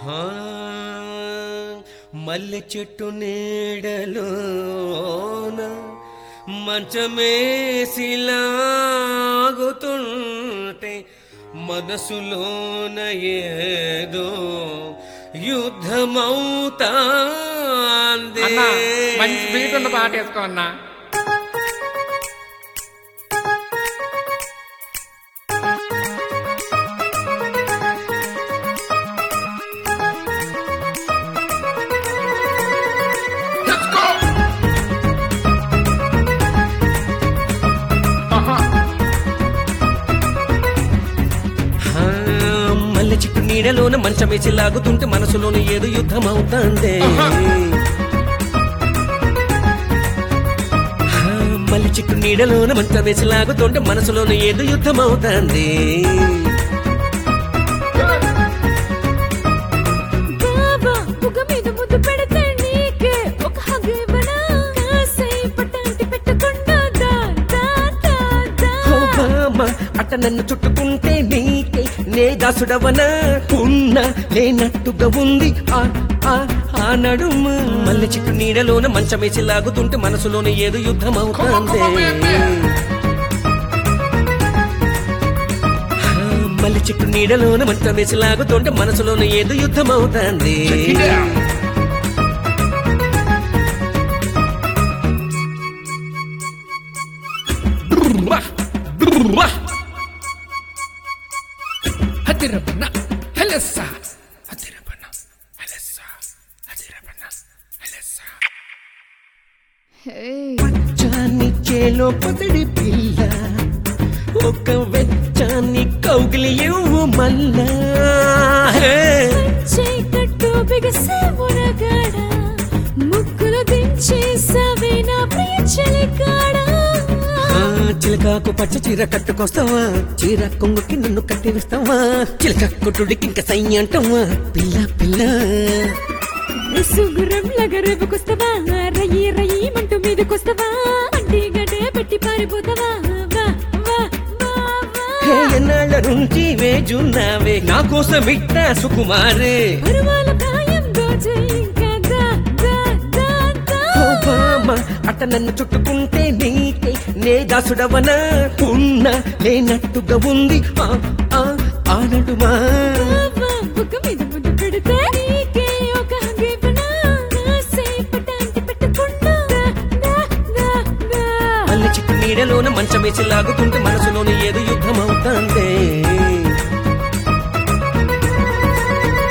హా, మల్లె చెట్టు నీడలోన మంచమేసిలాగుతుంటే మనసులోన ఏదో యుద్ధమవుతాంది అన్నా మంచి బీట్ ఉన్న పాట వేసుకో అన్నా ఆహా. హా, మల్లె చెట్టు నీడలోన మంచమేసి లాగుతుంటే మనసులోన ఏదో యుద్ధం అవుతాందే హా, మల్లె చెట్టు నీడలోన మంచమేసి లాగుతుంటే మనసులోన ఏదో యుద్ధం అవుతాంది బాబా బుగ్గ మీద ముద్దు పెడితే నీకే ఒక హగ్ ఇవ్వనా కాసై పట్టాంటి పెట్టకుండా దా దా దా దా ఓ బామ్మ, అట్ట నన్ను చుట్టుకుంటే నీకే నే దాసుడవనా ఉన్న లేనట్టుగా ఉంది ఆ ఆ ఆ నడుమ మల్లె చెట్టు నీడలోన మంచమేసి లాగుతుంటే మనసులోన ఏదో యుద్ధం అవుతాంది మళ్ళీ చెట్టు నీడలోన మంచం వేసి లాగుతుంటే మనసులోన ఏదో యుద్ధం అవుతుంది హతిరపన హెలెస్స హతిరపన హెలెస్స హతిరపన హెలెస్స చాని చేలో పదడి పిల్ల ఒక వెచ్చాన్ని కౌగిలి ఇవ్వు మళ్ళా హే. చీకట్టు బిగసే మునగాడ ముక్కులు దించేసావే నా ప్రియ చెలికాడా ఆ, చిలకాకు పచ్చ చీర కట్టుకొస్తావా చీర కొంగుకి నన్ను కట్టిస్తావా చిలక కొట్టుడికి ఇంకా సై అంటావా పిల్ల పిల్ల సుగురం లగరేపుకొస్తావా రయ్యి రయ్యి మంటూ మీదకొస్తావా అంటి గడే పెట్టి పారిపోతావా వా వా వా హే, వా ఎన్నాళ్ళ నుంచి వేజున్నావే నా కోసం ఇట్ట సుకుమారే పరువాల ప్రాయం దోచే ఇంకా దా దా దా దా ఓ బామ్మ, అట్ట నన్ను చుట్టుకుంటే నీకే నే దాసుడవనా ఉన్న లేనట్టుగా ఉంది ఆ ఆ ఆ నడుమా బాబా బుగ్గ మీద ముద్దు పెడితే నీకే ఒక హగ్ ఇవ్వనా కాసేపు టాంటి పెట్టకుండా దా దా దా దా మల్లె చిక్కు నీడలోన మంచం వేసి లాగుతుంటే మనసులోన ఏదో యుద్ధం అవుతాందే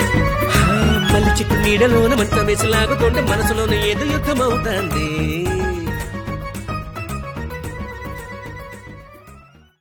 మల్లె చిక్కు నీడలోన మంచం వేసి లాగుతుంటే మనసులోన ఏదో యుద్ధం అవుతాంది